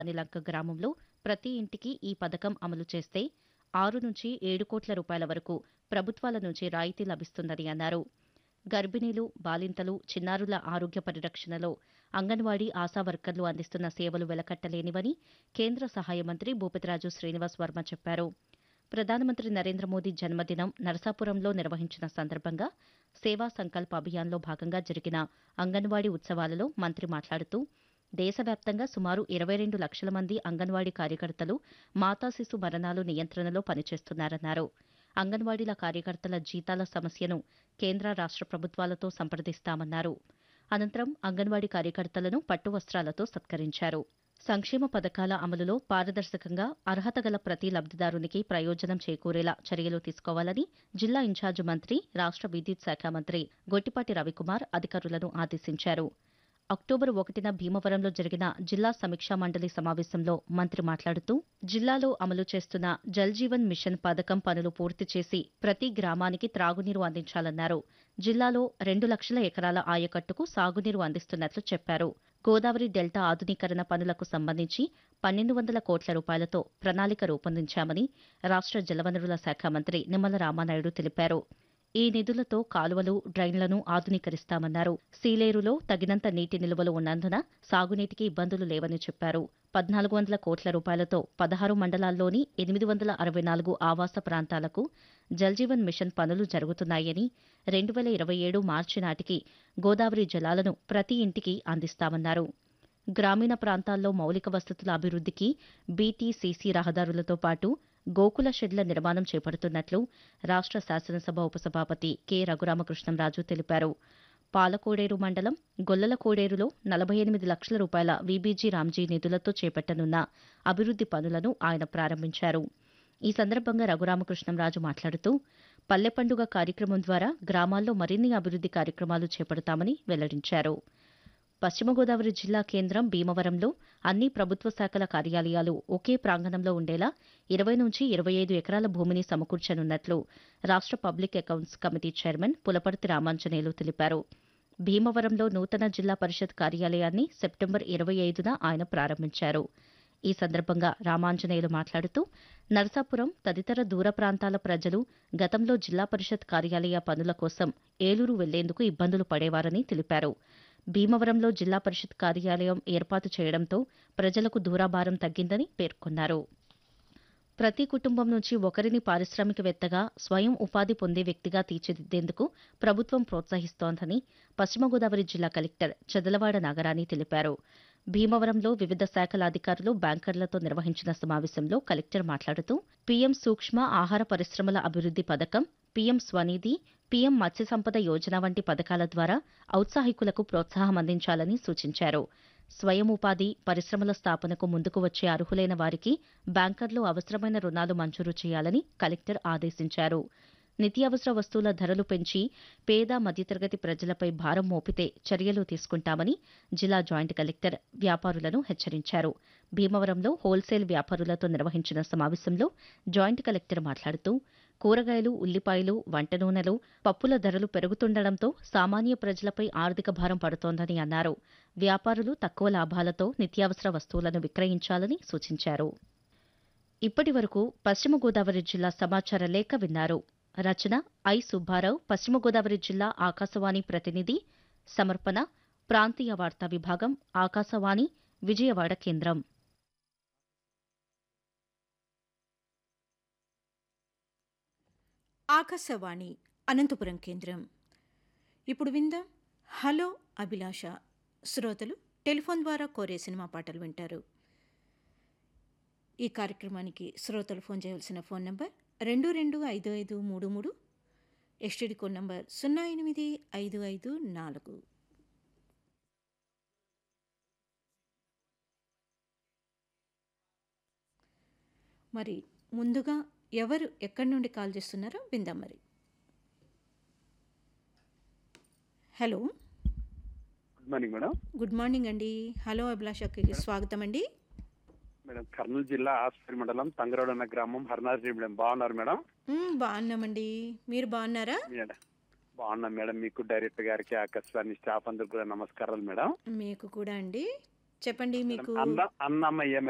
లంక గ్రామంలో ప్రతి ఇంటికి ఈ పథకం అమలు చేస్తే ఆరు నుంచి ఏడు కోట్ల రూపాయల వరకు ప్రభుత్వాల నుంచి రాయితీ లభిస్తుందని అన్నారు గర్భిణీలు బాలింతలు చిన్నారుల ఆరోగ్య పరిరక్షణలో అంగన్వాడీ ఆశా వర్కర్లు అందిస్తున్న సేవలు వెలకట్టలేనివని కేంద్ర సహాయ మంత్రి భూపతిరాజు శ్రీనివాస్ వర్మ చెప్పారు ప్రధానమంత్రి నరేంద్ర మోదీ జన్మదినం నరసాపురంలో నిర్వహించిన సందర్భంగా సేవా సంకల్ప అభియాన్లో భాగంగా జరిగిన అంగన్వాడీ ఉత్సవాలలో మంత్రి మాట్లాడుతూ దేశవ్యాప్తంగా సుమారు ఇరవై రెండు లక్షల మంది అంగన్వాడీ కార్యకర్తలు మాతా శిశు మరణాలు నియంత్రణలో పనిచేస్తున్నారన్నారు అంగన్వాడీల కార్యకర్తల జీతాల సమస్యను కేంద్ర రాష్ట్ర ప్రభుత్వాలతో సంప్రదిస్తామన్నారు అనంతరం అంగన్వాడీ కార్యకర్తలను పట్టు వస్త్రాలతో సత్కరించారు సంక్షేమ పథకాల అమలులో పారదర్శకంగా అర్హత గల ప్రతి లబ్దిదారునికి ప్రయోజనం చేకూరేలా చర్యలు తీసుకోవాలని జిల్లా ఇన్ఛార్జ్ మంత్రి రాష్ట్ర విద్యుత్ శాఖ మంత్రి గొట్టిపాటి రవికుమార్ అధికారులను ఆదేశించారు అక్టోబర్ ఒకటిన భీమవరంలో జరిగిన జిల్లా సమీక్షా మండలి సమావేశంలో మంత్రి మాట్లాడుతూ జిల్లాలో అమలు చేస్తున్న జల్ జీవన్ మిషన్ పథకం పనులు పూర్తి చేసి ప్రతి గ్రామానికి త్రాగునీరు అందించాలన్నారు జిల్లాలో రెండు లక్షల ఎకరాల ఆయకట్టుకు సాగునీరు అందిస్తున్నట్లు చెప్పారు గోదావరి డెల్టా ఆధునీకరణ పనులకు సంబంధించి పన్నెండు వందల కోట్ల రూపాయలతో ప్రణాళిక రూపొందించామని రాష్ట్ర జలవనరుల శాఖ మంత్రి నిమ్మల రామానాయుడు తెలిపారు ఈ నిధులతో కాలువలు డ్రైన్లను ఆధునీకరిస్తామన్నారు సీలేరులో తగినంత నీటి నిల్వలు ఉన్నందున సాగునీటికి ఇబ్బందులు లేవని చెప్పారు పద్నాలుగు వందల కోట్ల రూపాయలతో పదహారు మండలాల్లోని ఎనిమిది వందల అరవై నాలుగు ఆవాస ప్రాంతాలకు జల్జీవన్ మిషన్ పనులు జరుగుతున్నాయని రెండు వేల ఇరవై ఏడు మార్చి నాటికి గోదావరి జలాలను ప్రతి ఇంటికి అందిస్తామన్నారు గ్రామీణ ప్రాంతాల్లో మౌలిక వసతుల అభివృద్ధికి బీటీసీసీ రహదారులతో పాటు గోకుల షెడ్ల నిర్మాణం చేపడుతున్నట్లు రాష్ట్ర శాసనసభ ఉపసభాపతి కె రఘురామకృష్ణంరాజు తెలిపారు పాలకోడేరు మండలం గొల్లల కోడేరులో నలభై ఎనిమిది లక్షల రూపాయల వీబీజీ రామ్జీ నిధులతో చేపట్టనున్న అభివృద్ది పనులను ఆయన ప్రారంభించారు ఈ సందర్భంగా రఘురామకృష్ణంరాజు మాట్లాడుతూ పల్లె పండుగ కార్యక్రమం ద్వారా గ్రామాల్లో మరిన్ని అభివృద్ది కార్యక్రమాలు చేపడతామని వెల్లడించారు పశ్చిమ గోదావరి జిల్లా కేంద్రం భీమవరంలో అన్ని ప్రభుత్వ శాఖల కార్యాలయాలు ఒకే ప్రాంగణంలో ఉండేలా ఇరవై నుంచి ఇరవై ఐదు ఎకరాల భూమిని సమకూర్చనున్నట్లు రాష్ట్ర public accounts committee chairman Pulaparthi Ramanjaneyulu తెలిపారు భీమవరంలో నూతన జిల్లా పరిషత్ కార్యాలయాన్ని సెప్టెంబర్ ఇరవై ఐదున ఆయన ప్రారంభించారు ఈ సందర్భంగా రామాంజనేయులు మాట్లాడుతూ నరసాపురం తదితర దూర ప్రాంతాల ప్రజలు గతంలో జిల్లా పరిషత్ కార్యాలయ పనుల కోసం ఏలూరు వెళ్లేందుకు ఇబ్బందులు పడేవారని తెలిపారు భీమవరంలో జిల్లా పరిషత్ కార్యాలయం ఏర్పాటు చేయడంతో ప్రజలకు దూరాభారం తగ్గిందని పేర్కొన్నారు ప్రతి కుటుంబం నుంచి ఒకరిని పారిశ్రామికవేత్తగా స్వయం ఉపాధి పొందే వ్యక్తిగా తీర్చిదిద్దేందుకు ప్రభుత్వం ప్రోత్సహిస్తోందని పశ్చిమ గోదావరి జిల్లా కలెక్టర్ చదలవాడ నాగరాణి తెలిపారు భీమవరంలో వివిధ శాఖల అధికారులు బ్యాంకర్లతో నిర్వహించిన సమావేశంలో కలెక్టర్ మాట్లాడుతూ పీఎం సూక్ష్మ ఆహార పరిశ్రమల అభివృద్ది పథకం పీఎం స్వనిధి పీఎం మత్స్య సంపద యోజన వంటి పథకాల ద్వారా ఔత్సాహికులకు ప్రోత్సాహం అందించాలని సూచించారు స్వయం ఉపాధి పరిశ్రమల స్థాపనకు ముందుకు వచ్చే అర్హులైన వారికి బ్యాంకర్లు అవసరమైన రుణాలు మంజూరు చేయాలని కలెక్టర్ ఆదేశించారు నిత్యావసర వస్తువుల ధరలు పెంచి పేద మధ్యతరగతి ప్రజలపై భారం మోపితే చర్యలు తీసుకుంటామని జిల్లా జాయింట్ కలెక్టర్ వ్యాపారులను హెచ్చరించారు భీమవరంలో హోల్సేల్ వ్యాపారులతో నిర్వహించిన సమావేశంలో జాయింట్ కలెక్టర్ మాట్లాడుతూ కూరగాయలు ఉల్లిపాయలు వంట నూనెలు పప్పుల ధరలు పెరుగుతుండటంతో సామాన్య ప్రజలపై ఆర్థిక భారం పడుతోందని అన్నారు వ్యాపారులు తక్కువ లాభాలతో నిత్యావసర వస్తువులను విక్రయించాలని సూచించారు ఇప్పటి వరకు పశ్చిమ గోదావరి జిల్లా సమాచార లేఖ విన్నారు రచన ఐ సుబ్బారావు పశ్చిమ గోదావరి జిల్లా ఆకాశవాణి ప్రతినిధి సమర్పణ ప్రాంతీయ వార్తా విభాగం ఆకాశవాణి విజయవాడ కేంద్రం ఆకాశవాణి అనంతపురం కేంద్రం ఇప్పుడు విందాం హలో అభిలాష శ్రోతలు టెలిఫోన్ ద్వారా కోరే సినిమా పాటలు వింటారు ఈ కార్యక్రమానికి శ్రోతలు ఫోన్ చేయవలసిన ఫోన్ నంబర్ రెండు రెండు ఐదు ఐదు మూడు మూడు ఎస్టీడీ కోడ్ నంబర్ సున్నా ఎనిమిది ఐదు ఐదు నాలుగు మరి ముందుగా ఎవరు ఎక్కడి నుండి కాల్ చేస్తున్నారో విందాం మరి hello good morning madam good morning అండి హలో అభిలాషకి స్వాగతం అండి మేడం కర్నూలు జిల్లా ఆస్పరి మండలం తంగరోడ్ అన్న గ్రామం హరినాథ్ మేడం బాగున్నారు మేడం మ్, బాగున్నామండి మీరు బాగున్నారా మేడం బాగున్నాం మేడం మీకు డైరెక్టర్ గారికి ఆకాశవాణి స్టాఫ్ అందరికి కూడా నమస్కారాలు మేడం మీకు కూడా అండి చెప్పండి మీకు అన్న అన్నమయ్య